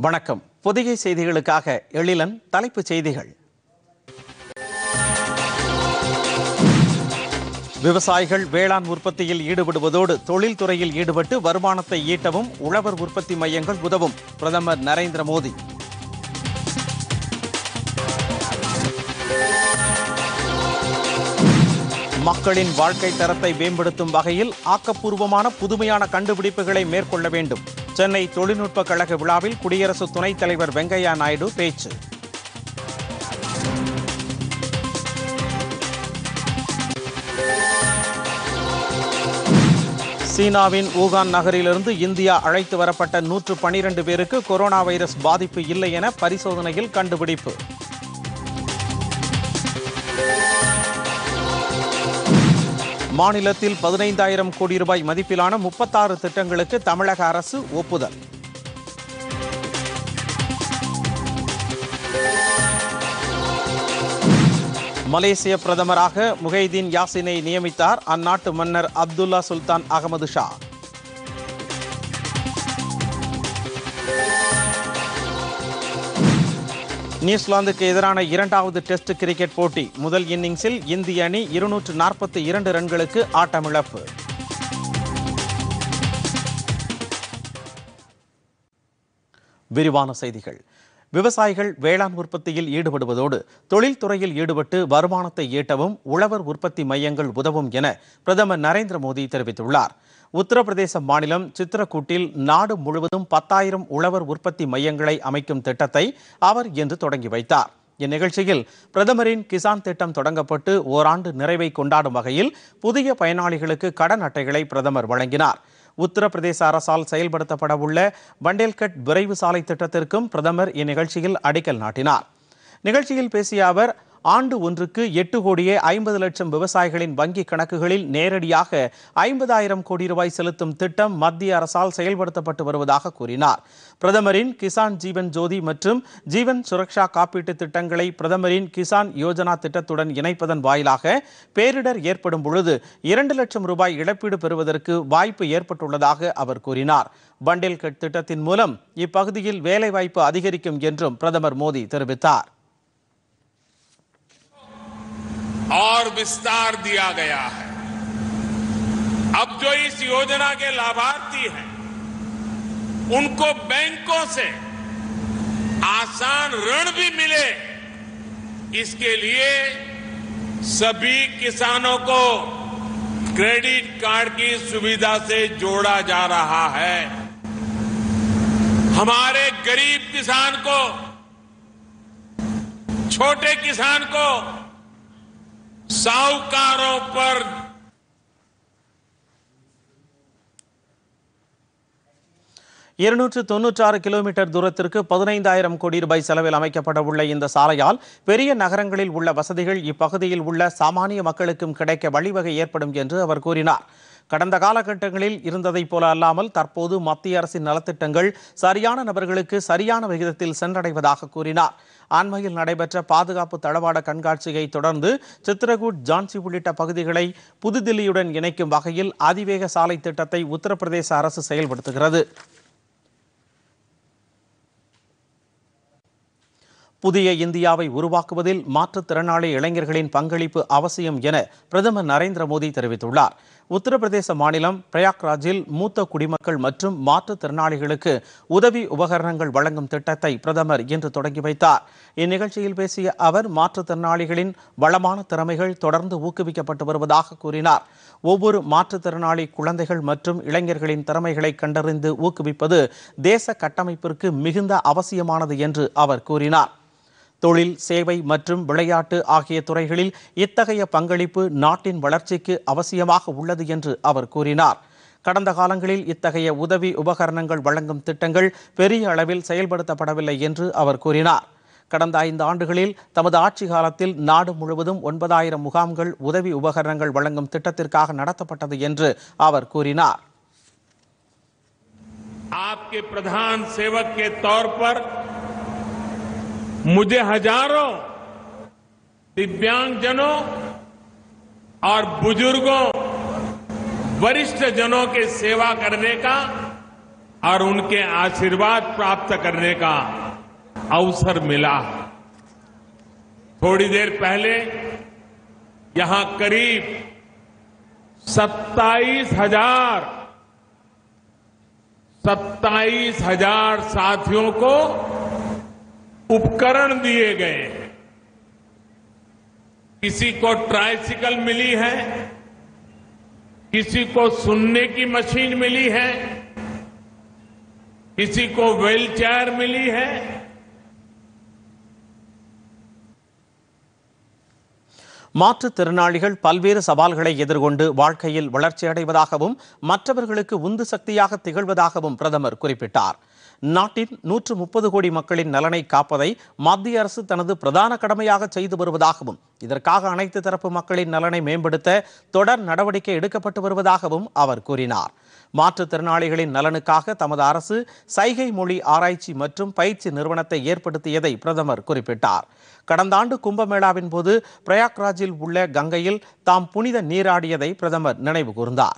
வணக்கம் புதிய செய்திகளுக்காக எழிலன் தலைப்புச் செய்திகள் விவசாயிகள் வேளாண் உற்பத்தியில் ஈடுபடுவதோடு தொழில்துறையில் ஈடுபட்டு வருமானத்தை ஈட்டவும் உழவர் உற்பத்தி மையங்கள் உதவும் பிரதமர் நரேந்திர மோடி மக்களின் வாழ்க்கை தரத்தை மேம்படுத்தும் வகையில் ஆக்கப்பூர்வமான புதுமையான கண்டுபிடிப்புகளை மேற்கொள்ள வேண்டும் சென்னை தொழில்நுட்ப கழக விழாவில் குடியரசு துணைத் தலைவர் வெங்கையா நாயுடு பேச்சு சீனாவின் ஊகான் நகரிலிருந்து இந்தியா அழைத்து வரப்பட்ட நூற்று பனிரெண்டு பேருக்கு கொரோனா வைரஸ் பாதிப்பு இல்லை என பரிசோதனையில் கண்டுபிடிப்பு மாநிலத்தில் பதினைந்தாயிரம் கோடி ரூபாய் மதிப்பிலான முப்பத்தாறு திட்டங்களுக்கு தமிழக அரசு ஒப்புதல் மலேசிய பிரதமராக முகைதீன் யாசினை நியமித்தார் அந்நாட்டு மன்னர் அப்துல்லா சுல்தான் அகமது ஷா நியூசிலாந்துக்கு எதிரான இரண்டாவது டெஸ்ட் கிரிக்கெட் போட்டி முதல் இன்னிங்ஸில் இந்திய அணி இருநூற்று நாற்பத்தி இரண்டு ரன்களுக்கு ஆட்டமிழப்பு விரிவான செய்திகள் விவசாயிகள் வேளாண் உற்பத்தியில் ஈடுபடுவதோடு தொழில்துறையில் ஈடுபட்டு வருமானத்தை ஈட்டவும் உழவர் உற்பத்தி மையங்கள் உதவும் என பிரதமர் நரேந்திர மோடி தெரிவித்துள்ளார் உத்தரப்பிரதேச மாநிலம் சித்திரக்கூட்டில் நாடு முழுவதும் பத்தாயிரம் உழவர் உற்பத்தி மையங்களை அமைக்கும் திட்டத்தை அவர் இன்று தொடங்கி வைத்தார் இந்நிகழ்ச்சியில் பிரதமரின் கிசான் திட்டம் தொடங்கப்பட்டு ஓராண்டு நிறைவை கொண்டாடும் வகையில் புதிய பயனாளிகளுக்கு கடன் அட்டைகளை பிரதமர் வழங்கினார் உத்தரப்பிரதேச அரசால் செயல்படுத்தப்பட உள்ள பண்டேல்கட் விரைவு சாலை திட்டத்திற்கும் பிரதமர் இந்நிகழ்ச்சியில் அடிக்கல் நாட்டினார் நிகழ்ச்சியில் பேசிய அவர் ஆண்டு ஒன்றுக்கு எட்டு கோடியே ஐம்பது லட்சம் விவசாயிகளின் வங்கி கணக்குகளில் நேரடியாக ஐம்பதாயிரம் கோடி ரூபாய் செலுத்தும் திட்டம் மத்திய அரசால் செயல்படுத்தப்பட்டு வருவதாக கூறினார் பிரதமரின் கிசான் ஜீவன் ஜோதி மற்றும் ஜீவன் சுரக்ஷா காப்பீட்டு திட்டங்களை பிரதமரின் கிசான் யோஜனா திட்டத்துடன் இணைப்பதன் வாயிலாக பேரிடர் ஏற்படும் பொழுது இரண்டு லட்சம் ரூபாய் இழப்பீடு பெறுவதற்கு வாய்ப்பு ஏற்பட்டுள்ளதாக அவர் கூறினார் பண்டேல்கட் திட்டத்தின் மூலம் இப்பகுதியில் வேலைவாய்ப்பு அதிகரிக்கும் என்றும் பிரதமர் மோடி தெரிவித்தார் और विस्तार दिया गया है अब जो इस योजना के लाभार्थी हैं उनको बैंकों से आसान ऋण भी मिले इसके लिए सभी किसानों को क्रेडिट कार्ड की सुविधा से जोड़ा जा रहा है हमारे गरीब किसान को छोटे किसान को साहूकारों पर இருநூற்று தொன்னூற்றாறு கிலோமீட்டர் தூரத்திற்கு பதினைந்தாயிரம் கோடி ரூபாய் செலவில் அமைக்கப்பட உள்ள இந்த சாலையால் பெரிய நகரங்களில் உள்ள வசதிகள் இப்பகுதியில் உள்ள சாமானிய மக்களுக்கும் கிடைக்க வழிவகை ஏற்படும் என்று அவர் கூறினார் கடந்த காலகட்டங்களில் இருந்ததைப் போல அல்லாமல் தற்போது மத்திய அரசின் நலத்திட்டங்கள் சரியான நபர்களுக்கு சரியான விகிதத்தில் சென்றடைவதாக கூறினார் அண்மையில் நடைபெற்ற பாதுகாப்பு தளவாட கண்காட்சியை தொடர்ந்து சித்திரகூட் ஜான்சி உள்ளிட்ட பகுதிகளை புதுதில்லியுடன் இணைக்கும் வகையில் அதிவேக சாலை திட்டத்தை உத்தரப்பிரதேச அரசு செயல்படுத்துகிறது புதிய இந்தியாவை உருவாக்குவதில் மாற்றுத்திறனாளி இளைஞர்களின் பங்களிப்பு அவசியம் என பிரதமர் நரேந்திர மோடி தெரிவித்துள்ளார் உத்தரப்பிரதேச மாநிலம் பிரயாக்ராஜில் மூத்த குடிமக்கள் மற்றும் மாற்றுத்திறனாளிகளுக்கு உதவி உபகரணங்கள் வழங்கும் திட்டத்தை பிரதமர் இன்று தொடங்கி வைத்தார் இந்நிகழ்ச்சியில் பேசிய அவர் மாற்றுத்திறனாளிகளின் வளமான திறமைகள் தொடர்ந்து ஊக்குவிக்கப்பட்டு வருவதாக கூறினார் ஒவ்வொரு மாற்றுத்திறனாளி குழந்தைகள் மற்றும் இளைஞர்களின் திறமைகளை கண்டறிந்து ஊக்குவிப்பது தேச கட்டமைப்பிற்கு மிகுந்த அவசியமானது என்று அவர் கூறினார் தொழில் சேவை மற்றும் விளையாட்டு ஆகிய துறைகளில் இத்தகைய பங்களிப்பு நாட்டின் வளர்ச்சிக்கு அவசியமாக உள்ளது என்று அவர் கூறினார் கடந்த காலங்களில் இத்தகைய உதவி உபகரணங்கள் வழங்கும் திட்டங்கள் பெரிய அளவில் செயல்படுத்தப்படவில்லை என்று அவர் கூறினார் கடந்த ஐந்து ஆண்டுகளில் தமது ஆட்சி காலத்தில் நாடு முழுவதும் ஒன்பதாயிரம் முகாம்கள் உதவி உபகரணங்கள் வழங்கும் திட்டத்திற்காக நடத்தப்பட்டது என்று அவர் கூறினார் आपके प्रधान सेवक के तौर पर मुझे हजारों दिव्यांगजनों और बुजुर्गों वरिष्ठ जनों की सेवा करने का और उनके आशीर्वाद प्राप्त करने का अवसर मिला थोड़ी देर पहले यहां करीब सत्ताईस हजार सत्ताईस हजार साथियों को उपकरण दिए गए हैं किसी को ट्राइसिकल मिली है किसी को सुनने की मशीन मिली है किसी को व्हील चेयर मिली है மாற்றுத்திறனாளிகள் பல்வேறு சவால்களை எதிர்கொண்டு வாழ்க்கையில் வளர்ச்சியடைவதாகவும் மற்றவர்களுக்கு உந்து சக்தியாக திகழ்வதாகவும் பிரதமர் குறிப்பிட்டார் நாட்டின் நூற்று முப்பது கோடி மக்களின் நலனை காப்பதை மத்திய அரசு தனது பிரதான கடமையாக செய்து வருவதாகவும் இதற்காக அனைத்து தரப்பு மக்களின் நலனை மேம்படுத்த தொடர் நடவடிக்கை எடுக்கப்பட்டு வருவதாகவும் அவர் கூறினார் மாற்றுத்திறனாளிகளின் நலனுக்காக தமது அரசு சைகை மொழி ஆராய்ச்சி மற்றும் பயிற்சி நிறுவனத்தை ஏற்படுத்தியதை பிரதமர் குறிப்பிட்டார் கடந்த ஆண்டு கும்பமேளாவின் போது பிரயாக்ராஜில் உள்ள கங்கையில் தாம் புனித நீராடியதை பிரதமர் நினைவு கூர்ந்தார்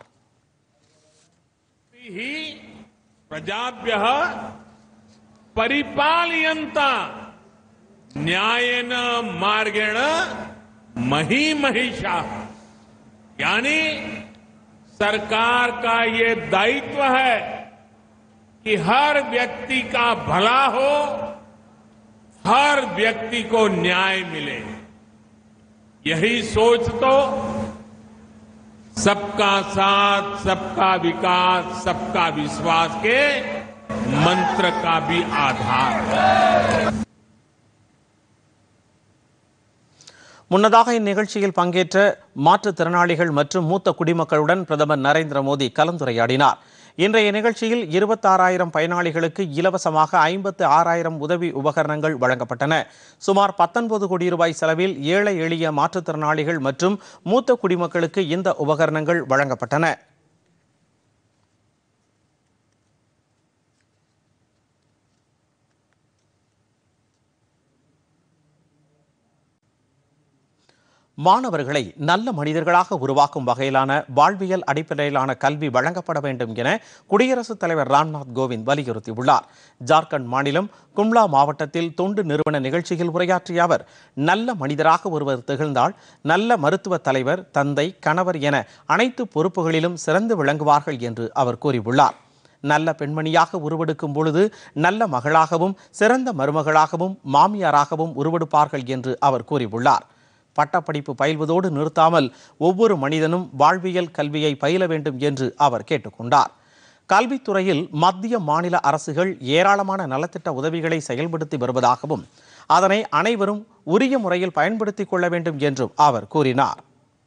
ही प्रजाभ्य परिपालयन्ता न्यायन मार्गेण मही महिषा यानी सरकार का ये दायित्व है कि हर व्यक्ति का भला हो हर व्यक्ति को न्याय मिले यही सोच तो सबका साथ सबका विकास सबका विश्वास के मंत्र का भी आधार है முன்னதாக இந்நிகழ்ச்சியில் பங்கேற்ற மாற்றுத்திறனாளிகள் மற்றும் மூத்த குடிமக்களுடன் பிரதமர் நரேந்திர மோடி கலந்துரையாடினார் இன்றைய நிகழ்ச்சியில் இருபத்தாறாயிரம் பயனாளிகளுக்கு இலவசமாக ஐம்பத்து ஆறாயிரம் உதவி உபகரணங்கள் வழங்கப்பட்டன சுமார் பத்தொன்பது கோடி ரூபாய் செலவில் ஏழை எளிய மாற்றுத்திறனாளிகள் மற்றும் மூத்த குடிமக்களுக்கு இந்த உபகரணங்கள் வழங்கப்பட்டன மாணவர்களை நல்ல மனிதர்களாக உருவாக்கும் வகையிலான வாழ்வியல் அடிப்படையிலான கல்வி வழங்கப்பட வேண்டும் என குடியரசுத் தலைவர் ராம்நாத் கோவிந்த் வலியுறுத்தியுள்ளார் ஜார்க்கண்ட் மாநிலம் கும்லா மாவட்டத்தில் தொண்டு நிறுவன நிகழ்ச்சியில் உரையாற்றிய அவர் நல்ல மனிதராக ஒருவர் திகழ்ந்தால் நல்ல மருத்துவ தலைவர் தந்தை கணவர் என அனைத்து பொறுப்புகளிலும் சிறந்து விளங்குவார்கள் என்று அவர் கூறியுள்ளார் நல்ல பெண்மணியாக உருவெடுக்கும் பொழுது நல்ல மகளாகவும் சிறந்த மருமகளாகவும் மாமியாராகவும் உருவெடுப்பார்கள் என்று அவர் கூறியுள்ளார் பட்டப்படிப்பு பயில்வதோடு நிறுத்தாமல் ஒவ்வொரு மனிதனும் வாழ்வியல் கல்வியை பயில வேண்டும் என்று அவர் கேட்டுக்கொண்டார் கல்வித்துறையில் மத்திய மாநில அரசுகள் ஏராளமான நலத்திட்ட உதவிகளை செயல்படுத்தி வருவதாகவும் அதனை அனைவரும் உரிய முறையில் பயன்படுத்திக் கொள்ள வேண்டும் என்றும் அவர் கூறினார்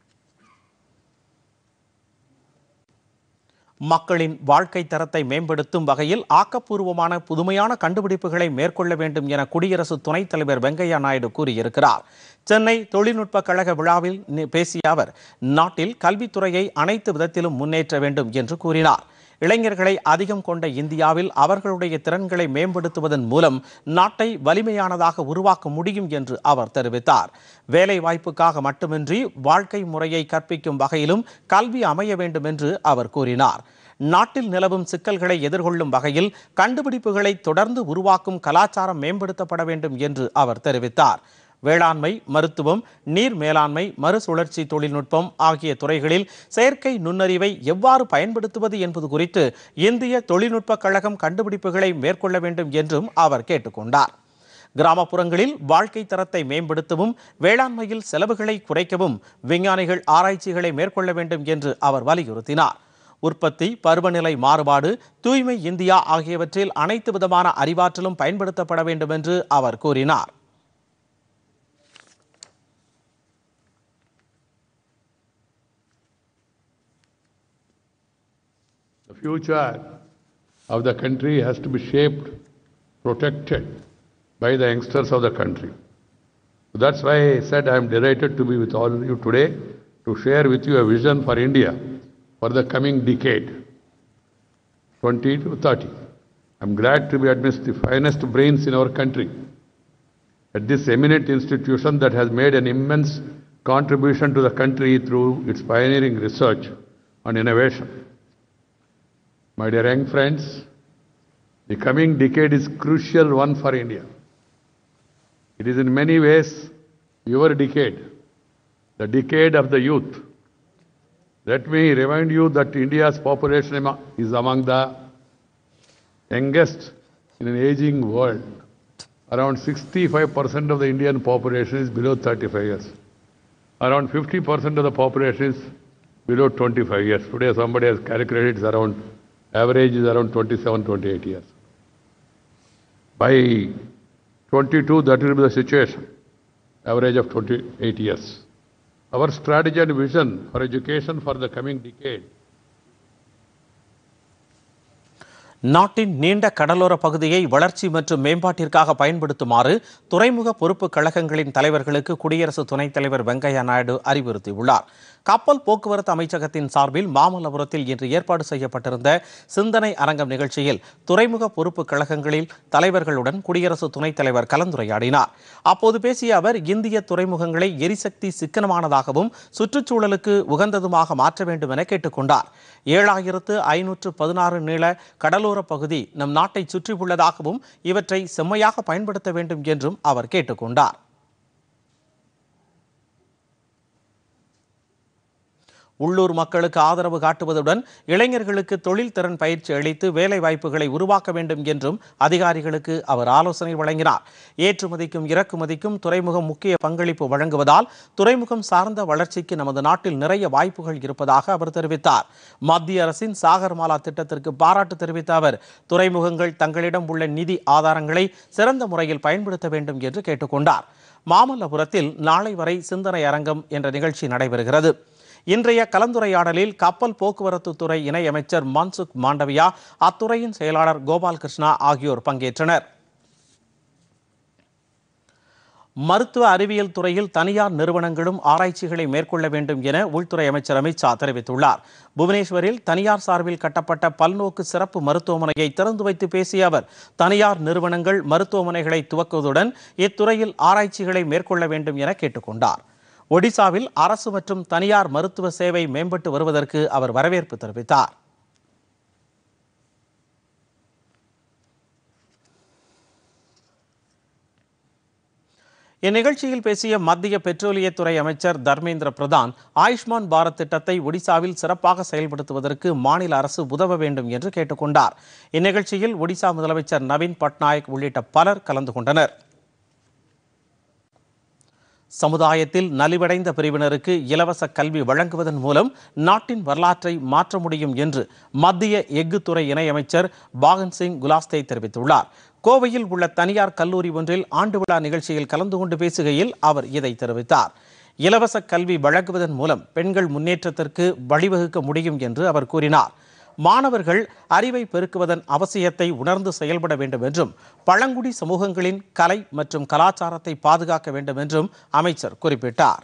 மக்களின் வாழ்க்கை தரத்தை மேம்படுத்தும் வகையில் ஆக்கப்பூர்வமான புதுமையான கண்டுபிடிப்புகளை மேற்கொள்ள வேண்டும் என குடியரசு துணைத் தலைவர் வெங்கையா நாயுடு கூறியிருக்கிறார் சென்னை தொழில்நுட்ப கழக விழாவில் நி- பேசிய அவர் நாட்டில் கல்வித்துறையை அனைத்து விதத்திலும் முன்னேற்ற வேண்டும் என்று கூறினார் இளைஞர்களை அதிகம் கொண்ட இந்தியாவில் அவர்களுடைய திறன்களை மேம்படுத்துவதன் மூலம் நாட்டை வலிமையானதாக உருவாக்க முடியும் என்று அவர் தெரிவித்தார் வேலை வாய்ப்புக்காக மட்டுமின்றி வாழ்க்கை முறையை கற்பிக்கும் வகையிலும் கல்வி அமைய வேண்டும் என்று அவர் கூறினார் நாட்டில் நிலவும் சிக்கல்களை எதிர்கொள்ளும் வகையில் கண்டுபிடிப்புகளை தொடர்ந்து உருவாக்கும் கலாச்சாரம் மேம்படுத்தப்பட வேண்டும் என்று அவர் தெரிவித்தார் வேளாண்மை மருத்துவம் நீர் மேலாண்மை மறுசுழற்சி தொழில்நுட்பம் ஆகிய துறைகளில் செயற்கை நுண்ணறிவை எவ்வாறு பயன்படுத்துவது என்பது குறித்து இந்திய தொழில்நுட்ப கழகம் கண்டுபிடிப்புகளை மேற்கொள்ள வேண்டும் என்றும் அவர் கேட்டுக்கொண்டார் கிராமப்புறங்களில் வாழ்க்கை தரத்தை மேம்படுத்தவும் வேளாண்மையில் செலவுகளை குறைக்கவும் விஞ்ஞானிகள் ஆராய்ச்சிகளை மேற்கொள்ள வேண்டும் என்று அவர் வலியுறுத்தினார் உற்பத்தி பருவநிலை மாறுபாடு தூய்மை இந்தியா ஆகியவற்றில் அனைத்து விதமான அறிவாற்றலும் பயன்படுத்தப்பட வேண்டும் என்று அவர் கூறினார் The future of the country has to be shaped, protected by the youngsters of the country. So that's why I said I am delighted to be with all of you today to share with you a vision for India for the coming decade, 20 to 30. I'm glad to be amidst the finest brains in our country at this eminent institution that has made an immense contribution to the country through its pioneering research and innovation. My dear young friends, The coming decade is crucial one for India. It is in many ways your decade, the decade of the youth. Let me remind you that India's population amo- is among the youngest in an aging world. Around 65% of the Indian population is below 35 years. Around 50% of the population is below 25 years. Today, somebody has calculated it's around, average is around 27, 28 years. By 22, that will be the situation, average of 28 years. Our strategy and vision for education for the coming decade நாட்டின் நீண்ட கடலோர பகுதியை வளர்ச்சி மற்றும் மேம்பாட்டிற்காக பயன்படுத்துமாறு துறைமுக பொறுப்பு கழகங்களின் தலைவர்களுக்கு குடியரசு துணைத் தலைவர் வெங்கையா நாயுடு அறிவுறுத்தியுள்ளார் கப்பல் போக்குவரத்து அமைச்சகத்தின் சார்பில் மாமல்லபுரத்தில் இன்று ஏற்பாடு செய்யப்பட்டிருந்த சிந்தனை அரங்கம் நிகழ்ச்சியில் துறைமுக பொறுப்பு கழகங்களில் தலைவர்களுடன் குடியரசு துணைத் தலைவர் கலந்துரையாடினார் அப்போது பேசிய அவர் இந்திய துறைமுகங்களை எரிசக்தி சிக்கனமானதாகவும் சுற்றுச்சூழலுக்கு உகந்ததுமாக மாற்ற வேண்டும் என கேட்டுக்கொண்டார் ஏழாயிரத்து ஐநூற்று பதினாறு நீள கடலோர பகுதி நம் நாட்டை சுற்றியுள்ளதாகவும் இவற்றை செம்மையாக பயன்படுத்த வேண்டும் என்றும் அவர் கேட்டுக்கொண்டார் உள்ளூர் மக்களுக்கு ஆதரவு காட்டுவதுடன் இளைஞர்களுக்கு தொழில் திறன் பயிற்சி அளித்து வேலை வாய்ப்புகளை உருவாக்க வேண்டும் என்றும் அதிகாரிகளுக்கு அவர் ஆலோசனை வழங்கினார் ஏற்றுமதிக்கும் இறக்குமதிக்கும் துறைமுகம் முக்கிய பங்களிப்பு வழங்குவதால் துறைமுகம் சார்ந்த வளர்ச்சிக்கு நமது நாட்டில் நிறைய வாய்ப்புகள் இருப்பதாக அவர் தெரிவித்தார் மத்திய அரசின் சாகர்மாலா திட்டத்திற்கு பாராட்டு தெரிவித்த அவர் துறைமுகங்கள் தங்களிடம் உள்ள நிதி ஆதாரங்களை சிறந்த முறையில் பயன்படுத்த வேண்டும் என்று கேட்டுக்கொண்டார் மாமல்லபுரத்தில் நாளை வரை சிந்தனை அரங்கம் என்ற நிகழ்ச்சி நடைபெறுகிறது இன்றைய கலந்துரையாடலில் கப்பல் போக்குவரத்து துறை இணையமைச்சர் மன்சுக் மாண்டவியா அத்துறையின் செயலாளர் கோபால் கிருஷ்ணா ஆகியோர் பங்கேற்றனர் மருத்துவ அறிவியல் துறையில் தனியார் நிறுவனங்களும் ஆராய்ச்சிகளை மேற்கொள்ள வேண்டும் என உள்துறை அமைச்சர் அமித்ஷா தெரிவித்துள்ளார் புவனேஸ்வரில் தனியார் சார்பில் கட்டப்பட்ட பல்நோக்கு சிறப்பு மருத்துவமனையை திறந்து வைத்து பேசிய அவர் தனியார் நிறுவனங்கள் மருத்துவமனைகளை துவக்குவதுடன் இத்துறையில் ஆராய்ச்சிகளை மேற்கொள்ள வேண்டும் என கேட்டுக்கொண்டார் ஒடிசாவில் அரசு மற்றும் தனியார் மருத்துவ சேவை மேம்பட்டு வருவதற்கு அவர் வரவேற்பு தெரிவித்தார் இந்நிகழ்ச்சியில் பேசிய மத்திய பெட்ரோலியத்துறை அமைச்சர் தர்மேந்திர பிரதான் ஆயுஷ்மான் பாரத் திட்டத்தை ஒடிசாவில் சிறப்பாக செயல்படுத்துவதற்கு மாநில அரசு உதவ வேண்டும் என்று கேட்டுக்கொண்டார் இந்நிகழ்ச்சியில் ஒடிசா முதலமைச்சர் நவீன் பட்நாயக் உள்ளிட்ட பலர் கலந்து கொண்டனர் சமுதாயத்தில் நலிவடைந்த பிரிவினருக்கு இலவச கல்வி வழங்குவதன் மூலம் நாட்டின் வரலாற்றை மாற்ற முடியும் என்று மத்திய எஃகு துறை இணையமைச்சர் பாகன் சிங் குலாஸ்தே தெரிவித்துள்ளார் கோவையில் உள்ள தனியார் கல்லூரி ஒன்றில் ஆண்டு விழா நிகழ்ச்சியில் கலந்து கொண்டு பேசுகையில் அவர் இதை தெரிவித்தார் இலவச கல்வி வழங்குவதன் மூலம் பெண்கள் முன்னேற்றத்திற்கு வழிவகுக்க முடியும் என்று அவர் கூறினார் மாணவர்கள் அறிவை பெருக்குவதன் அவசியத்தை உணர்ந்து செயல்பட வேண்டும் என்றும் பழங்குடி சமூகங்களின் கலை மற்றும் கலாச்சாரத்தை பாதுகாக்க வேண்டும் என்றும் அமைச்சர் குறிப்பிட்டார்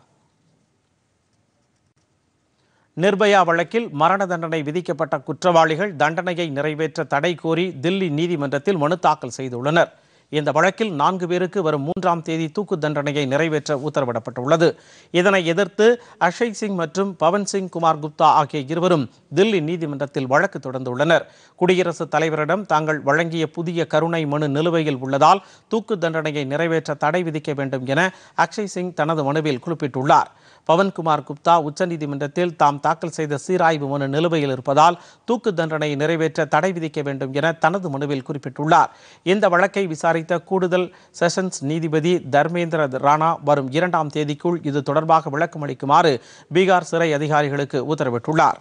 நிர்பயா வழக்கில் மரண தண்டனை விதிக்கப்பட்ட குற்றவாளிகள் தண்டனையை நிறைவேற்ற தடை கோரி தில்லி நீதிமன்றத்தில் மனு தாக்கல் செய்துள்ளனர் இந்த வழக்கில் நான்கு பேருக்கு வரும் மூன்றாம் தேதி தூக்கு தண்டனையை நிறைவேற்ற உத்தரவிடப்பட்டுள்ளது இதனை எதிர்த்து அக்ஷய் சிங் மற்றும் பவன் சிங் குமார் குப்தா ஆகிய இருவரும் தில்லி நீதிமன்றத்தில் வழக்கு தொடர்ந்துள்ளனர் குடியரசுத் தலைவரிடம் தாங்கள் வழங்கிய புதிய கருணை மனு நிலுவையில் உள்ளதால் தூக்கு தண்டனையை நிறைவேற்ற தடை விதிக்க வேண்டும் என அக்ஷய் சிங் தனது மனுவில் குறிப்பிட்டுள்ளார் பவன்குமார் குப்தா உச்சநீதிமன்றத்தில் தாம் தாக்கல் செய்த சீராய்வு மனு நிலுவையில் இருப்பதால் தூக்கு தண்டனையை நிறைவேற்ற தடை விதிக்க வேண்டும் என தனது மனுவில் குறிப்பிட்டுள்ளார் இந்த வழக்கை விசாரித்த கூடுதல் செஷன்ஸ் நீதிபதி தர்மேந்திர ராணா வரும் இரண்டாம் தேதிக்குள் இது தொடர்பாக விளக்கம் அளிக்குமாறு பீகார் சிறை அதிகாரிகளுக்கு உத்தரவிட்டுள்ளார்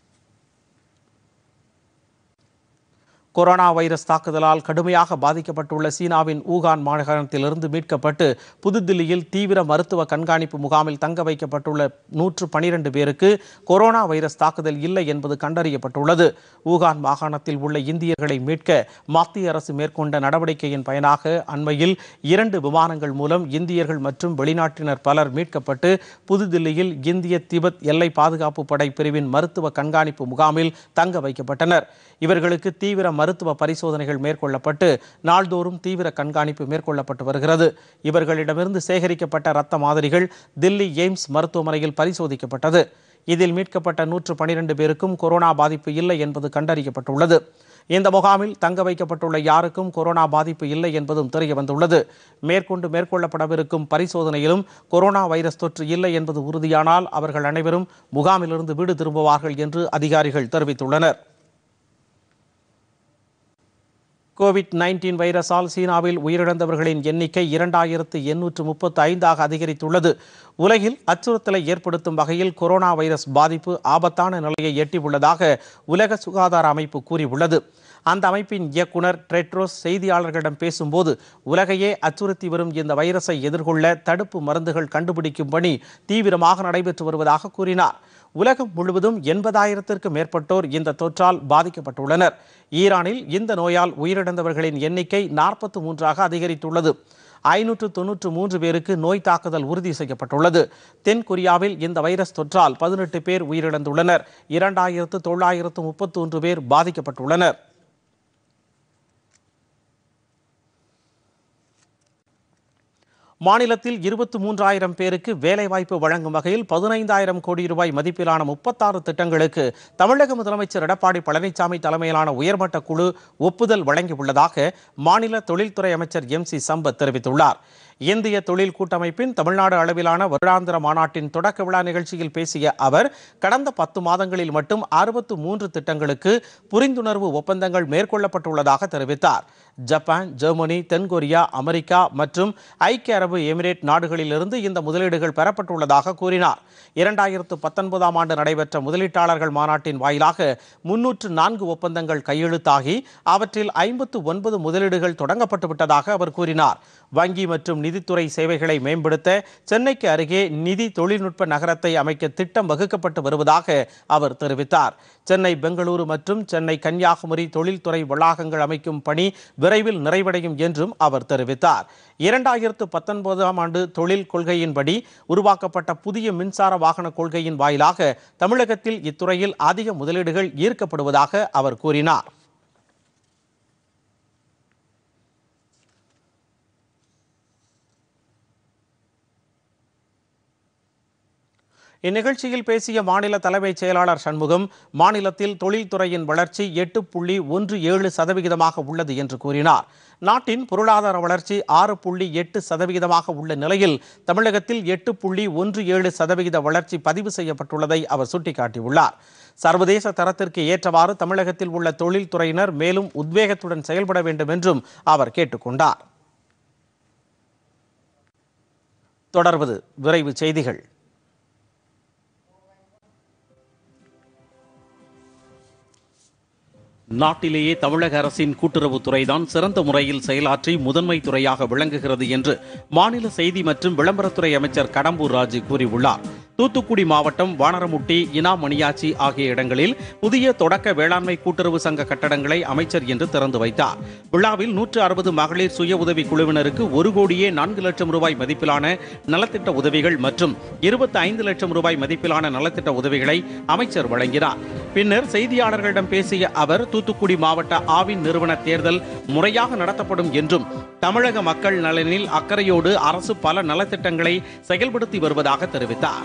கொரோனா வைரஸ் தாக்குதலால் கடுமையாக பாதிக்கப்பட்டுள்ள சீனாவின் ஊகான் மாநகரத்திலிருந்து மீட்கப்பட்டு புதுதில்லியில் தீவிர மருத்துவ கண்காணிப்பு முகாமில் தங்க வைக்கப்பட்டுள்ள நூற்று பனிரெண்டு பேருக்கு கொரோனா வைரஸ் தாக்குதல் இல்லை என்பது கண்டறியப்பட்டுள்ளது ஊகான் மாகாணத்தில் உள்ள இந்தியர்களை மீட்க மத்திய அரசு மேற்கொண்ட நடவடிக்கையின் பயனாக அண்மையில் இரண்டு விமானங்கள் மூலம் இந்தியர்கள் மற்றும் வெளிநாட்டினர் பலர் மீட்கப்பட்டு புதுதில்லியில் இந்திய திபெத் எல்லை பாதுகாப்பு படை பிரிவின் மருத்துவ கண்காணிப்பு முகாமில் தங்க வைக்கப்பட்டனர் இவர்களுக்கு தீவிர மருத்துவ பரிசோதனைகள் மேற்கொள்ளப்பட்டு நாள்தோறும் தீவிர கண்காணிப்பு மேற்கொள்ளப்பட்டு வருகிறது இவர்களிடமிருந்து சேகரிக்கப்பட்ட இரத்த மாதிரிகள் தில்லி எய்ம்ஸ் மருத்துவமனையில் பரிசோதிக்கப்பட்டது இதில் மீட்கப்பட்ட நூற்று பனிரெண்டு பேருக்கும் கொரோனா பாதிப்பு இல்லை என்பது கண்டறியப்பட்டுள்ளது இந்த முகாமில் தங்க வைக்கப்பட்டுள்ள யாருக்கும் கொரோனா பாதிப்பு இல்லை என்பதும் தெரிய வந்துள்ளது மேற்கொண்டு மேற்கொள்ளப்படவிருக்கும் பரிசோதனையிலும் கொரோனா வைரஸ் தொற்று இல்லை என்பது உறுதியானால் அவர்கள் அனைவரும் முகாமிலிருந்து வீடு திரும்புவார்கள் என்று அதிகாரிகள் தெரிவித்துள்ளனர் கோவிட் நைன்டீன் வைரஸால் சீனாவில் உயிரிழந்தவர்களின் எண்ணிக்கை இரண்டாயிரத்து எண்ணூற்று முப்பத்து ஐந்தாக அதிகரித்துள்ளது உலகில் அச்சுறுத்தலை ஏற்படுத்தும் வகையில் கொரோனா வைரஸ் பாதிப்பு ஆபத்தான நிலையை எட்டியுள்ளதாக உலக சுகாதார அமைப்பு கூறியுள்ளது அந்த அமைப்பின் இயக்குனர் டெட்ரோஸ் செய்தியாளர்களிடம் பேசும்போது உலகையே அச்சுறுத்தி வரும் இந்த வைரஸை எதிர்கொள்ள தடுப்பு மருந்துகள் கண்டுபிடிக்கும் பணி தீவிரமாக நடைபெற்று வருவதாக கூறினார் உலகம் முழுவதும் எண்பதாயிரத்திற்கு மேற்பட்டோர் இந்த தொற்றால் பாதிக்கப்பட்டுள்ளனர் ஈரானில் இந்த நோயால் உயிரிழந்தவர்களின் எண்ணிக்கை நாற்பத்து மூன்றாக அதிகரித்துள்ளது ஐநூற்று தொன்னூற்று மூன்று பேருக்கு நோய் தாக்குதல் உறுதி செய்யப்பட்டுள்ளது தென் கொரியாவில் இந்த வைரஸ் தொற்றால் பதினெட்டு பேர் உயிரிழந்துள்ளனர் இரண்டாயிரத்து தொள்ளாயிரத்து முப்பத்தி ஒன்று பேர் பாதிக்கப்பட்டுள்ளனர் மாநிலத்தில் இருபத்தி மூன்றாயிரம் பேருக்கு வேலைவாய்ப்பு வழங்கும் வகையில் பதினைந்தாயிரம் கோடி ரூபாய் மதிப்பிலான முப்பத்தாறு திட்டங்களுக்கு தமிழக முதலமைச்சர் எடப்பாடி பழனிசாமி தலைமையிலான உயர்மட்ட குழு ஒப்புதல் வழங்கியுள்ளதாக மாநில தொழில்துறை அமைச்சர் எம் சி சம்பத் தெரிவித்துள்ளார் இந்திய தொழில் கூட்டமைப்பின் தமிழ்நாடு அளவிலான வருடாந்திர மாநாட்டின் தொடக்க விழா நிகழ்ச்சியில் பேசிய அவர் கடந்த பத்து மாதங்களில் மட்டும் அறுபத்து மூன்று திட்டங்களுக்கு புரிந்துணர்வு ஒப்பந்தங்கள் மேற்கொள்ளப்பட்டுள்ளதாக தெரிவித்தார் ஜப்பான் ஜெர்மனி தென்கொரியா அமெரிக்கா மற்றும் ஐக்கிய அரபு எமிரேட் நாடுகளிலிருந்து இந்த முதலீடுகள் பெறப்பட்டுள்ளதாக கூறினார் இரண்டாயிரத்து பத்தொன்பதாம் ஆண்டு நடைபெற்ற முதலீட்டாளர்கள் மாநாட்டின் வாயிலாக முன்னூற்று நான்கு ஒப்பந்தங்கள் கையெழுத்தாகி அவற்றில் ஐம்பத்து ஒன்பது முதலீடுகள் தொடங்கப்பட்டு விட்டதாக அவர் கூறினார் வங்கி மற்றும் நிதித்துறை சேவைகளை மேம்படுத்த சென்னைக்கு அருகே நிதி தொழில்நுட்ப நகரத்தை அமைக்க திட்டம் வகுக்கப்பட்டு வருவதாக அவர் தெரிவித்தார் சென்னை பெங்களூரு மற்றும் சென்னை கன்னியாகுமரி தொழில்துறை வளாகங்கள் அமைக்கும் பணி விரைவில் நிறைவடையும் என்றும் அவர் தெரிவித்தார் இரண்டாயிரத்து பத்தொன்பதாம் ஆண்டு தொழில் கொள்கையின்படி உருவாக்கப்பட்ட புதிய மின்சார வாகன கொள்கையின் வாயிலாக தமிழகத்தில் இத்துறையில் அதிக முதலீடுகள் ஈர்க்கப்படுவதாக அவர் கூறினார் இந்நிகழ்ச்சியில் பேசிய மாநில தலைமைச் செயலாளர் சண்முகம் மாநிலத்தில் தொழில்துறையின் வளர்ச்சி எட்டு புள்ளி ஒன்று ஏழு சதவிகிதமாக உள்ளது என்று கூறினார் நாட்டின் பொருளாதார வளர்ச்சி ஆறு புள்ளி எட்டு சதவிகிதமாக உள்ள நிலையில் தமிழகத்தில் எட்டு புள்ளி ஒன்று ஏழு சதவிகித வளர்ச்சி பதிவு செய்யப்பட்டுள்ளதை அவர் சுட்டிக்காட்டியுள்ளார் சர்வதேச தரத்திற்கு ஏற்றவாறு தமிழகத்தில் உள்ள தொழில்துறையினர் மேலும் உத்வேகத்துடன் செயல்பட வேண்டும் என்றும் அவர் கேட்டுக்கொண்டார் தொடர்வது விரைவு செய்திகள் நாட்டிலேயே தமிழக அரசின் கூட்டுறவுத்துறைதான் சிறந்த முறையில் செயலாற்றி முதன்மை துறையாக விளங்குகிறது என்று மாநில செய்தி மற்றும் விளம்பரத்துறை அமைச்சர் கடம்பூர் ராஜு கூறியுள்ளார் தூத்துக்குடி மாவட்டம் வானரமுட்டி இனா மணியாச்சி ஆகிய இடங்களில் புதிய தொடக்க வேளாண்மை கூட்டுறவு சங்க கட்டடங்களை அமைச்சர் இன்று திறந்து வைத்தார் விழாவில் நூற்று அறுபது மகளிர் சுய உதவி குழுவினருக்கு ஒரு கோடியே நான்கு லட்சம் ரூபாய் மதிப்பிலான நலத்திட்ட உதவிகள் மற்றும் இருபத்தி ஐந்து லட்சம் ரூபாய் மதிப்பிலான நலத்திட்ட உதவிகளை அமைச்சர் வழங்கினார் பின்னர் செய்தியாளர்களிடம் பேசிய அவர் தூத்துக்குடி மாவட்ட ஆவின் நிறுவன தேர்தல் முறையாக நடத்தப்படும் என்றும் தமிழக மக்கள் நலனில் அக்கறையோடு அரசு பல நலத்திட்டங்களை செயல்படுத்தி வருவதாக தெரிவித்தார்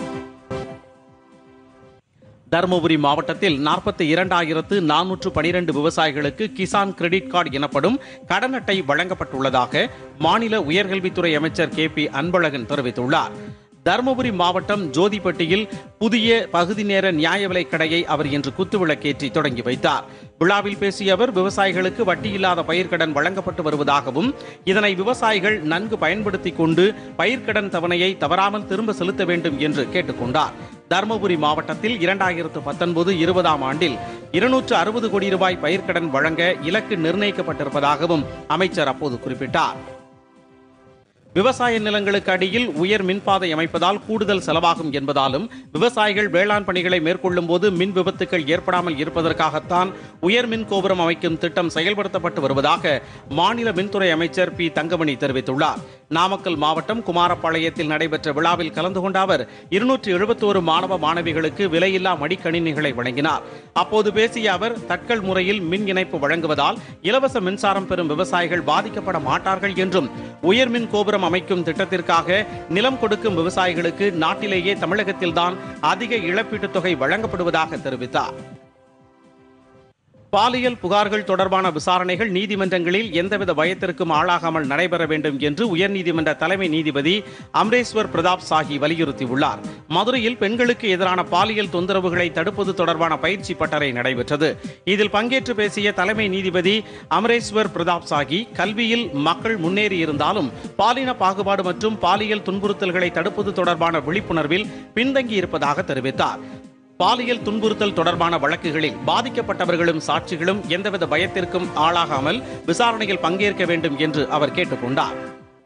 தருமபுரி மாவட்டத்தில் நாற்பத்தி இரண்டாயிரத்து நானூற்று பனிரெண்டு விவசாயிகளுக்கு கிசான் கிரெடிட் கார்டு எனப்படும் கடன் அட்டை வழங்கப்பட்டுள்ளதாக மாநில உயர்கல்வித்துறை அமைச்சர் கே பி அன்பழகன் தெரிவித்துள்ளார் தருமபுரி மாவட்டம் ஜோதிப்பட்டியில் புதிய பகுதி நேர நியாய விலைக் கடையை அவர் இன்று குத்துவிளக்கேற்றி தொடங்கி வைத்தார் விழாவில் பேசிய அவர் விவசாயிகளுக்கு வட்டியில்லாத பயிர்க்கடன் வழங்கப்பட்டு வருவதாகவும் இதனை விவசாயிகள் நன்கு பயன்படுத்திக் கொண்டு பயிர்க்கடன் தவணையை தவறாமல் திரும்ப செலுத்த வேண்டும் என்று கேட்டுக்கொண்டார் தருமபுரி மாவட்டத்தில் இரண்டாயிரத்து பத்தொன்பது இருபதாம் ஆண்டில் இருநூற்று அறுபது கோடி ரூபாய் பயிர்க்கடன் வழங்க இலக்கு நிர்ணயிக்கப்பட்டிருப்பதாகவும் அமைச்சர் அப்போது குறிப்பிட்டார் விவசாய நிலங்களுக்கு அடியில் உயர் மின்பாதை அமைப்பதால் கூடுதல் செலவாகும் என்பதாலும் விவசாயிகள் வேளாண் பணிகளை மேற்கொள்ளும் போது மின் விபத்துக்கள் ஏற்படாமல் இருப்பதற்காகத்தான் உயர் மின் கோபுரம் அமைக்கும் திட்டம் செயல்படுத்தப்பட்டு வருவதாக மாநில மின்துறை அமைச்சர் பி தங்கமணி தெரிவித்துள்ளார் நாமக்கல் மாவட்டம் குமாரபாளையத்தில் நடைபெற்ற விழாவில் கலந்து கொண்ட அவர் இருநூற்று எழுபத்தோரு மாணவ மாணவிகளுக்கு விலையில்லா மடிக்கணினிகளை வழங்கினார் அப்போது பேசிய அவர் தட்கல் முறையில் மின் இணைப்பு வழங்குவதால் இலவச மின்சாரம் பெறும் விவசாயிகள் பாதிக்கப்பட மாட்டார்கள் என்றும் உயர் மின் கோபுரம் அமைக்கும் திட்டத்திற்காக நிலம் கொடுக்கும் விவசாயிகளுக்கு நாட்டிலேயே தமிழகத்தில்தான் அதிக இழப்பீட்டுத் தொகை வழங்கப்படுவதாக தெரிவித்தார் பாலியல் புகார்கள் தொடர்பான விசாரணைகள் நீதிமன்றங்களில் எந்தவித பயத்திற்கும் ஆளாகாமல் நடைபெற வேண்டும் என்று உயர்நீதிமன்ற தலைமை நீதிபதி அம்ரேஸ்வர் பிரதாப் சாஹி வலியுறுத்தியுள்ளார் மதுரையில் பெண்களுக்கு எதிரான பாலியல் தொந்தரவுகளை தடுப்பது தொடர்பான பயிற்சி பட்டறை நடைபெற்றது இதில் பங்கேற்று பேசிய தலைமை நீதிபதி அமரேஸ்வர் பிரதாப் சாஹி கல்வியில் மக்கள் முன்னேறி இருந்தாலும் பாலின பாகுபாடு மற்றும் பாலியல் துன்புறுத்தல்களை தடுப்பது தொடர்பான விழிப்புணர்வில் பின்தங்கி இருப்பதாக தெரிவித்தார் பாலியல் துன்புறுத்தல் தொடர்பான வழக்குகளில் பாதிக்கப்பட்டவர்களும் சாட்சிகளும் எந்தவித பயத்திற்கும் ஆளாகாமல் விசாரணையில் பங்கேற்க வேண்டும் என்று அவர் கேட்டுக்கொண்டார்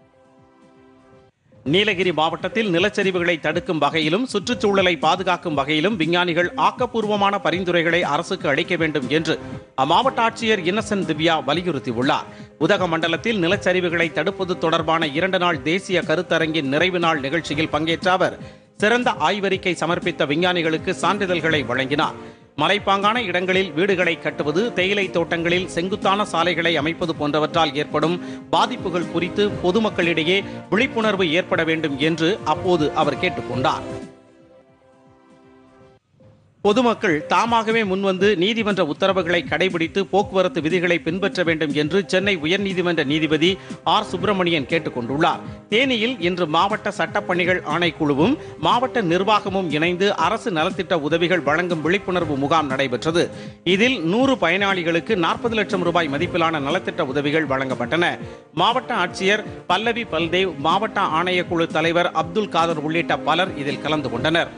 நீலகிரி மாவட்டத்தில் நிலச்சரிவுகளை தடுக்கும் வகையிலும் சுற்றுச்சூழலை பாதுகாக்கும் வகையிலும் விஞ்ஞானிகள் ஆக்கப்பூர்வமான பரிந்துரைகளை அரசுக்கு அளிக்க வேண்டும் என்று அம்மாவட்ட ஆட்சியர் இன்னசென்ட் திவ்யா வலியுறுத்தியுள்ளார் உதகமண்டலத்தில் நிலச்சரிவுகளை தடுப்பது தொடர்பான இரண்டு நாள் தேசிய கருத்தரங்கின் நிறைவு நாள் நிகழ்ச்சியில் பங்கேற்ற அவர் சிறந்த ஆய்வறிக்கை சமர்ப்பித்த விஞ்ஞானிகளுக்கு சான்றிதழ்களை வழங்கினார் மலைப்பாங்கான இடங்களில் வீடுகளை கட்டுவது தேயிலை தோட்டங்களில் செங்குத்தான சாலைகளை அமைப்பது போன்றவற்றால் ஏற்படும் பாதிப்புகள் குறித்து பொதுமக்களிடையே விழிப்புணர்வு ஏற்பட வேண்டும் என்று அப்போது அவர் கேட்டுக்கொண்டார் பொதுமக்கள் தாமாகவே முன்வந்து நீதிமன்ற உத்தரவுகளை கடைபிடித்து போக்குவரத்து விதிகளை பின்பற்ற வேண்டும் என்று சென்னை உயர்நீதிமன்ற நீதிபதி ஆர் சுப்பிரமணியன் கேட்டுக் கொண்டுள்ளார் தேனியில் இன்று மாவட்ட சட்டப்பணிகள் ஆணைக்குழுவும் மாவட்ட நிர்வாகமும் இணைந்து அரசு நலத்திட்ட உதவிகள் வழங்கும் விழிப்புணர்வு முகாம் நடைபெற்றது இதில் நூறு பயனாளிகளுக்கு நாற்பது லட்சம் ரூபாய் மதிப்பிலான நலத்திட்ட உதவிகள் வழங்கப்பட்டன மாவட்ட ஆட்சியர் பல்லவி பல்தேவ் மாவட்ட ஆணையக்குழு தலைவர் அப்துல் காதர் உள்ளிட்ட பலர் இதில் கலந்து கொண்டனர்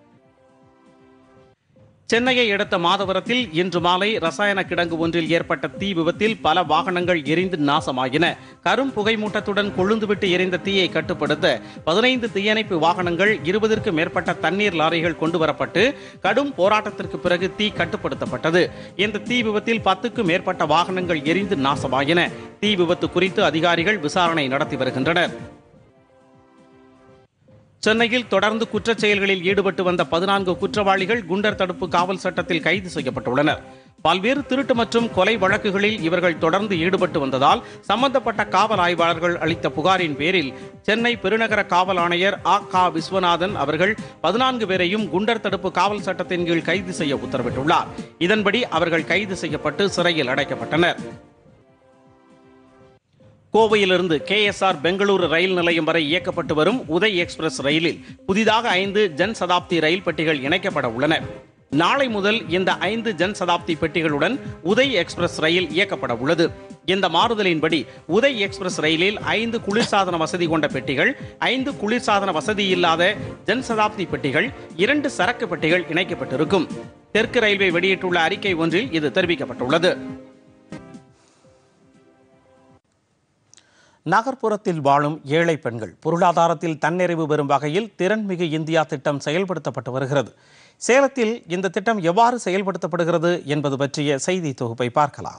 சென்னையை அடுத்த மாதவரத்தில் இன்று மாலை ரசாயன கிடங்கு ஒன்றில் ஏற்பட்ட தீ விபத்தில் பல வாகனங்கள் எரிந்து நாசமாகின கரும் புகை மூட்டத்துடன் கொழுந்துவிட்டு எரிந்த தீயை கட்டுப்படுத்த பதினைந்து தீயணைப்பு வாகனங்கள் இருபதற்கு மேற்பட்ட தண்ணீர் லாரிகள் கொண்டு வரப்பட்டு கடும் போராட்டத்திற்கு பிறகு தீ கட்டுப்படுத்தப்பட்டது இந்த தீ விபத்தில் பத்துக்கும் மேற்பட்ட வாகனங்கள் எரிந்து நாசமாகின தீ விபத்து குறித்து அதிகாரிகள் விசாரணை நடத்தி வருகின்றனர் சென்னையில் தொடர்ந்து குற்றச் செயல்களில் ஈடுபட்டு வந்த பதினான்கு குற்றவாளிகள் குண்டர் தடுப்பு காவல் சட்டத்தில் கைது செய்யப்பட்டுள்ளனர் பல்வேறு திருட்டு மற்றும் கொலை வழக்குகளில் இவர்கள் தொடர்ந்து ஈடுபட்டு வந்ததால் சம்பந்தப்பட்ட காவல் ஆய்வாளர்கள் அளித்த புகாரின் பேரில் சென்னை பெருநகர காவல் ஆணையர் ஆ கா விஸ்வநாதன் அவர்கள் பதினான்கு பேரையும் குண்டர் தடுப்பு காவல் சட்டத்தின் கீழ் கைது செய்ய உத்தரவிட்டுள்ளார் இதன்படி அவர்கள் கைது செய்யப்பட்டு சிறையில் அடைக்கப்பட்டனர் கோவையிலிருந்து கேஎஸ்ஆர் பெங்களூரு ரயில் நிலையம் வரை இயக்கப்பட்டு வரும் உதய் எக்ஸ்பிரஸ் ரயிலில் புதிதாக ஐந்து ஜன் சதாப்தி ரயில் பெட்டிகள் இணைக்கப்பட உள்ளன நாளை முதல் இந்த ஐந்து ஜன் சதாப்தி பெட்டிகளுடன் உதய் எக்ஸ்பிரஸ் ரயில் இயக்கப்பட உள்ளது இந்த மாறுதலின்படி உதய் எக்ஸ்பிரஸ் ரயிலில் ஐந்து குளிர்சாதன வசதி கொண்ட பெட்டிகள் ஐந்து குளிர்சாதன வசதி இல்லாத ஜன் சதாப்தி பெட்டிகள் இரண்டு சரக்கு பெட்டிகள் இணைக்கப்பட்டிருக்கும் தெற்கு ரயில்வே வெளியிட்டுள்ள அறிக்கை ஒன்றில் இது தெரிவிக்கப்பட்டுள்ளது நகர்ப்புறத்தில் வாழும் ஏழை பெண்கள் பொருளாதாரத்தில் தன்னிறைவு பெறும் வகையில் திறன்மிகு இந்தியா திட்டம் செயல்படுத்தப்பட்டு வருகிறது சேலத்தில் இந்த திட்டம் எவ்வாறு செயல்படுத்தப்படுகிறது என்பது பற்றிய செய்தி தொகுப்பை பார்க்கலாம்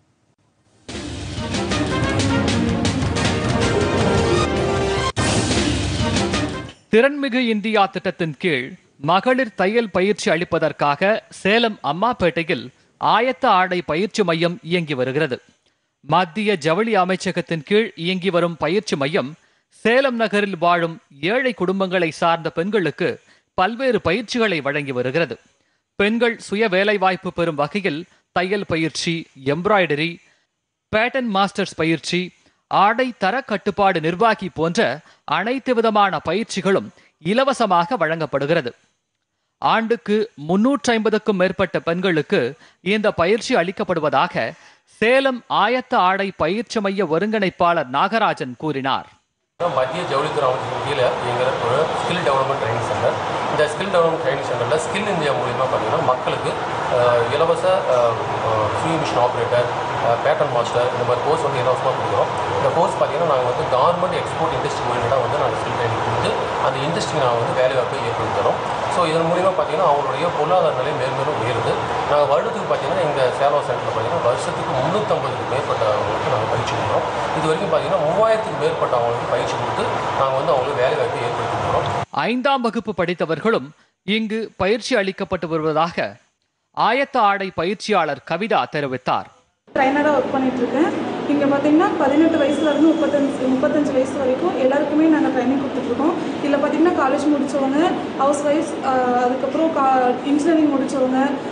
திறன்மிகு இந்தியா திட்டத்தின் கீழ் மகளிர் தையல் பயிற்சி அளிப்பதற்காக சேலம் அம்மாப்பேட்டையில் ஆயத்த ஆடை பயிற்சி மையம் இயங்கி வருகிறது மத்திய ஜவுளி அமைச்சகத்தின் கீழ் இயங்கி வரும் பயிற்சி மையம் சேலம் நகரில் வாழும் ஏழை குடும்பங்களை சார்ந்த பெண்களுக்கு பல்வேறு பயிற்சிகளை வழங்கி வருகிறது பெண்கள் சுய வேலைவாய்ப்பு பெறும் வகையில் தையல் பயிற்சி எம்ப்ராய்டரி பேட்டன் மாஸ்டர்ஸ் பயிற்சி ஆடை தர கட்டுப்பாடு நிர்வாகி போன்ற அனைத்து விதமான பயிற்சிகளும் இலவசமாக வழங்கப்படுகிறது ஆண்டுக்கு முன்னூற்றி ஐம்பதுக்கும் மேற்பட்ட பெண்களுக்கு இந்த பயிற்சி அளிக்கப்படுவதாக சேலம் ஆயத்த ஆடை பயிற்சி மைய ஒருங்கிணைப்பாளர் நாகராஜன் கூறினார் மத்திய ஜவுளித்துறை அமைச்சரின் கீழே இயங்குகிற ஒரு ஸ்கில் டெவலப்மெண்ட் ட்ரைனிங் சென்டர் இந்த ஸ்கில் டெவலப்மெண்ட் ட்ரைனிங் சென்டரில் ஸ்கில் இந்தியா மூலிமா பார்த்தீங்கன்னா மக்களுக்கு அஹ், இலவச free machine operator pattern master இந்த மாதிரி கோர்ஸ் வந்து இலவசமாக கொடுக்குறோம் இந்த கோர்ஸ் பார்த்தீங்கன்னா நாங்கள் வந்து கவர்மெண்ட் எக்ஸ்போர்ட் இண்டஸ்ட்ரி ஓரியண்டாக வந்து நாங்கள் ஸ்கில் ட்ரைனிங் கொடுத்து அந்த இண்டஸ்ட்ரி நாங்கள் வந்து வேலை வாய்ப்பை ஏற்படுத்துகிறோம் ஸோ இதன் மூலிமா பார்த்தீங்கன்னா அவங்களுடைய பொருளாதார நிலை மேல்மேலும் உயருது நாங்கள் வருடத்துக்கு பார்த்தீங்கன்னா இந்த சேலம் சென்டரில் பார்த்தீங்கன்னா வருஷத்துக்கு முந்நூற்றம்பதுக்கு மேற்பட்டவங்களுக்கு நாங்கள் பயிற்சி கொடுக்குறோம் இது வரைக்கும் பார்த்தீங்கன்னா மூவாயிரத்துக்கு மேற்பட்ட அவங்களுக்கு பயிற்சி கொடுத்து நாங்கள் வந்து அவங்களுக்கு வேலை வாய்ப்பை ஏற்படுத்தி கொடுக்குறோம் ஐந்தாம் வகுப்பு படித்தவர்களும் இங்கு பயிற்சி அளிக்கப்பட்டு வருவதாக ஆயத்த ஆடை பயிற்சியாளர் கவிதா தெரிவித்தார் ட்ரைனராக ஒர்க் பண்ணிட்டு இருக்கேன் இங்கே பார்த்தீங்கன்னா பதினெட்டு வயசுலேருந்து முப்பத்தஞ்சு முப்பத்தஞ்சு வயசு வரைக்கும் எல்லாருக்குமே நாங்கள் ட்ரைனிங் கொடுத்துட்ருக்கோம் இதில் பார்த்தீங்கன்னா காலேஜ் முடித்தவங்க ஹவுஸ் ஒய்ஃப்ஸ் அதுக்கப்புறம் கா இன்ஜினியரிங் முடித்தவங்க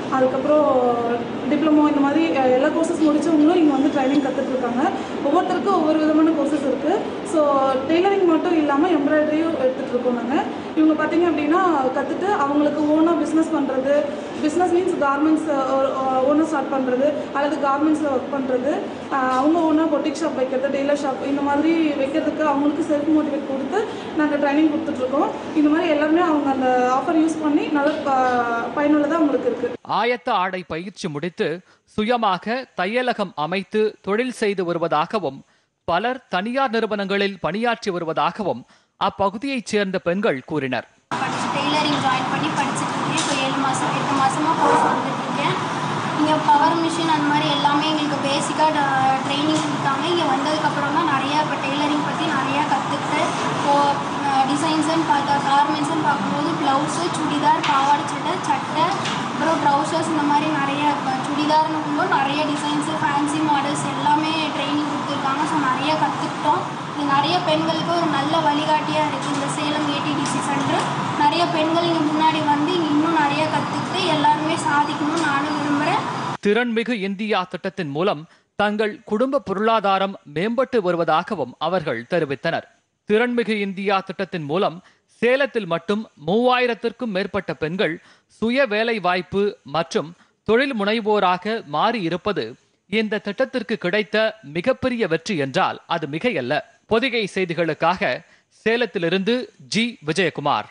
அதுக்கப்புறம் டிப்ளமோ இந்த மாதிரி அஹ், எல்லா கோர்சஸ் முடிச்சவங்களும் இங்கே வந்து ட்ரைனிங் கற்றுட்டு இருக்காங்க ஒவ்வொருத்தருக்கும் ஒவ்வொரு விதமான கோர்சஸ் இருக்குது ஸோ டெய்லரிங் மட்டும் இல்லாமல் எம்ப்ராய்டரியும் எடுத்துகிட்டு இருக்கோம் நாங்கள் இவங்க பார்த்தீங்க அப்படின்னா கற்றுட்டு அவங்களுக்கு ஓனாக பிஸ்னஸ் பண்ணுறது பிஸ்னஸ் மீன்ஸ் கார்மெண்ட்ஸ் ஓனாக ஸ்டார்ட் பண்ணுறது அல்லது கார்மெண்ட்ஸில் ஒர்க் பண்ணுறது அவங்க ஓனாக பொட்டிக் ஷாப் வைக்கிறது டெய்லர் ஷாப் இந்த மாதிரி வைக்கிறதுக்கு அவங்களுக்கு செல்ஃப் மோட்டிவேட் கொடுத்து நாங்கள் ட்ரைனிங் கொடுத்துட்ருக்கோம் இந்த மாதிரி எல்லாருமே அவங்க அந்த ஆஃபர் யூஸ் பண்ணி நல்ல ப- பயனுள்ளதாக அவங்களுக்கு இருக்குது ஆயத்த ஆடை பயிற்சி முடித்து சுயமாக தையலகம் அமைத்து தொழில் செய்து வருவதாகவும் பலர் தனியார் நிறுவனங்களில் பணியாற்றி வருவதாகவும் அப்பகுதியைச் சேர்ந்த பெண்கள் கூறினர் படிச்சு டெய்லரிங் ஜாயின் பண்ணி படிச்சுட்டு இருக்கேன் இப்போ ஏழு மாதம் எட்டு மாதமாக கோர்ஸ் வந்துட்டு இருக்கேன் இங்கே பவர் மிஷின் அந்த மாதிரி எல்லாமே எங்களுக்கு பேசிக்காக ட்ரைனிங் கொடுத்தாங்க இங்கே வந்ததுக்கப்புறம் தான் நிறையா இப்போ டெய்லரிங் பற்றி நிறையா கற்றுக்கிட்டு இப்போது டிசைன்ஸ்னு பார்த்தா கார்மெண்ட்ஸ்னு பார்க்கும்போது ப்ளவுஸு சுடிதார் பாவாடை சட்டை சட்டை அப்புறம் ட்ரௌசர்ஸ் இந்த மாதிரி நிறைய இப்போ சுடிதார்னு போது நிறைய டிசைன்ஸு ஃபேன்சி மாடல்ஸ் எல்லாமே ட்ரைனிங் கொடுத்துருக்காங்க ஸோ நிறைய கற்றுக்கிட்டோம் இது நிறைய பெண்களுக்கு ஒரு நல்ல வழிகாட்டியாக இருக்குது இந்த சேலம் ஏடிடிசி சென்டர் நிறைய பெண்கள் இங்கே முன்னாடி வந்து இங்கே இன்னும் நிறைய கற்றுக்கிட்டு எல்லாருமே சாதிக்கணும்னு நானும் விரும்புகிறேன் திறன்மிகு இந்தியா திட்டத்தின் மூலம் தங்கள் குடும்ப பொருளாதாரம் மேம்பட்டு வருவதாகவும் அவர்கள் தெரிவித்தனர் திறன்மிகு இந்தியா திட்டத்தின் மூலம் சேலத்தில் மட்டும் மூவாயிரத்திற்கும் மேற்பட்ட பெண்கள் சுய வேலை வாய்ப்பு மற்றும் தொழில் முனைவோராக மாறி இருப்பது இந்த திட்டத்திற்கு கிடைத்த மிகப்பெரிய வெற்றி என்றால் அது மிகையல்ல பொதிகை செய்திகளுக்காக சேலத்திலிருந்து ஜி விஜயகுமார்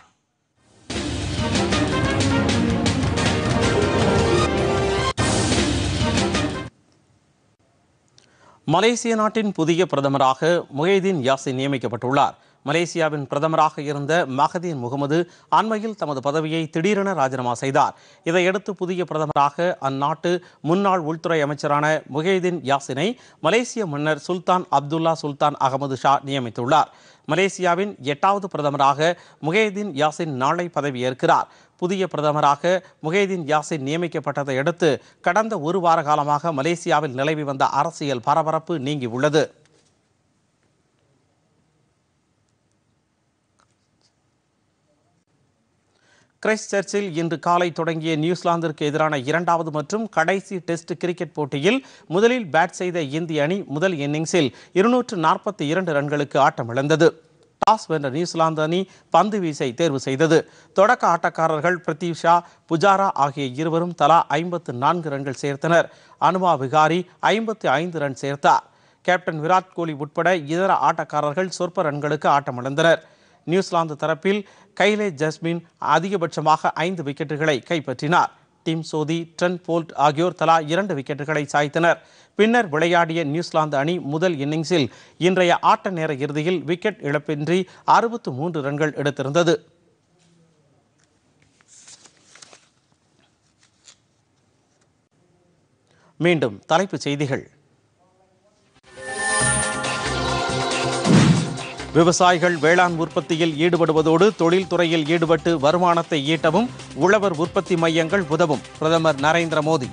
மலேசிய நாட்டின் புதிய பிரதமராக முஹைதீன் யாசின் நியமிக்கப்பட்டுள்ளார் மலேசியாவின் பிரதமராக இருந்த மகதீன் முகமது அண்மையில் தமது பதவியை திடீரென ராஜினாமா செய்தார் இதையடுத்து புதிய பிரதமராக அந்நாட்டு முன்னாள் உள்துறை அமைச்சரான முஹைதீன் யாசினை மலேசிய மன்னர் சுல்தான் அப்துல்லா சுல்தான் அகமது ஷா நியமித்துள்ளார் மலேசியாவின் எட்டாவது பிரதமராக முஹைதீன் யாசின் நாளை பதவியேற்கிறார் புதிய பிரதமராக முஹைதீன் யாசின் நியமிக்கப்பட்டதை அடுத்து கடந்த ஒரு வார காலமாக மலேசியாவில் நிலவி வந்த அரசியல் பரபரப்பு நீங்கியுள்ளது கிரைஸ்ட் சர்ச்சில் இன்று காலை தொடங்கிய நியூசிலாந்திற்கு எதிரான இரண்டாவது மற்றும் கடைசி டெஸ்ட் கிரிக்கெட் போட்டியில் முதலில் பேட் செய்த இந்திய அணி முதல் இன்னிங்ஸில் இருநூற்று நாற்பத்தி இரண்டு ரன்களுக்கு ஆட்டமிழந்தது டாஸ் வென்ற நியூசிலாந்து அணி பந்து வீசை தேர்வு செய்தது தொடக்க ஆட்டக்காரர்கள் பிரித்திவ் ஷா புஜாரா ஆகிய இருவரும் தலா ஐம்பத்து நான்கு ரன்கள் சேர்த்தனர் அனுமா விகாரி ஐம்பத்து ஐந்து ரன் சேர்த்தார் கேப்டன் விராட் கோலி உட்பட இதர ஆட்டக்காரர்கள் சொற்ப ரன்களுக்கு ஆட்டமிழந்தனர் நியூசிலாந்து தரப்பில் கைலே ஜஸ்மின் அதிகபட்சமாக ஐந்து விக்கெட்டுகளை கைப்பற்றினார் டிம் சோதி ட்ரென் போல்ட் ஆகியோர் தலா இரண்டு விக்கெட்டுகளை சாய்த்தனர் பின்னர் விளையாடிய நியூசிலாந்து அணி முதல் இன்னிங்ஸில் இன்றைய ஆட்ட நேர இறுதியில் விக்கெட் இழப்பின்றி அறுபத்து மூன்று ரன்கள் எடுத்திருந்தது மீண்டும் தலைப்புச் செய்திகள் விவசாயிகள் வேளாண் உற்பத்தியில் ஈடுபடுவதோடு தொழில்துறையில் ஈடுபட்டு வருமானத்தை ஈட்டவும் உழவர் உற்பத்தி மையங்கள் உதவும் பிரதமர் நரேந்திர மோடி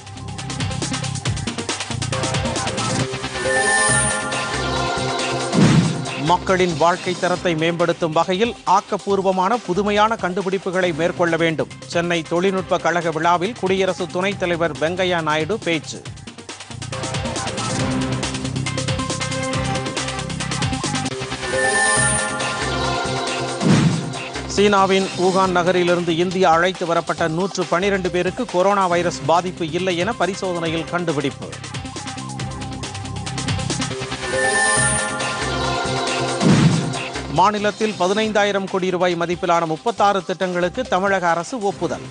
மக்களின் வாழ்க்கை தரத்தை மேம்படுத்தும் வகையில் ஆக்கப்பூர்வமான புதுமையான கண்டுபிடிப்புகளை மேற்கொள்ள வேண்டும் சென்னை தொழில்நுட்ப கழக விழாவில் குடியரசு துணைத் தலைவர் வெங்கையா நாயுடு பேச்சு சீனாவின் ஊகான் நகரிலிருந்து இந்தியா அழைத்து வரப்பட்ட நூற்று பனிரெண்டு பேருக்கு கொரோனா வைரஸ் பாதிப்பு இல்லை என பரிசோதனையில் கண்டுபிடிப்பு மாநிலத்தில் பதினைந்தாயிரம் கோடி ரூபாய் மதிப்பிலான முப்பத்தாறு திட்டங்களுக்கு தமிழக அரசு ஒப்புதல்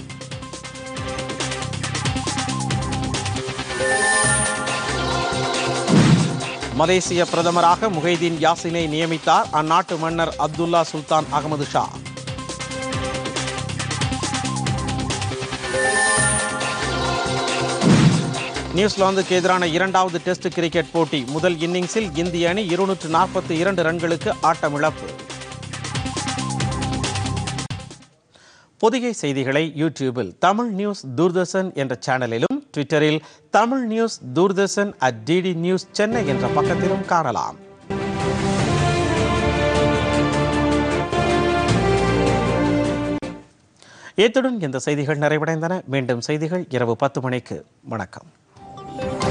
மலேசிய பிரதமராக முஹைதீன் யாசினை நியமித்தார் அந்நாட்டு மன்னர் அப்துல்லா சுல்தான் அகமது ஷா நியூசிலாந்துக்கு எதிரான இரண்டாவது டெஸ்ட் கிரிக்கெட் போட்டி முதல் இன்னிங்ஸில் இந்திய அணி இருநூற்று நாற்பத்தி இரண்டு ரன்களுக்கு ஆட்டமிழப்பு பொதிகை செய்திகளை யூடியூபில் தமிழ் நியூஸ் தூர்தர்ஷன் என்ற சேனலிலும் ட்விட்டரில் Tamil news Doordarshan at DD news Chennai என்ற பக்கத்திலும் காணலாம் இத்துடன் இந்த செய்திகள் நிறைவடைந்தன மீண்டும் செய்திகள் இரவு பத்து மணிக்கு வணக்கம்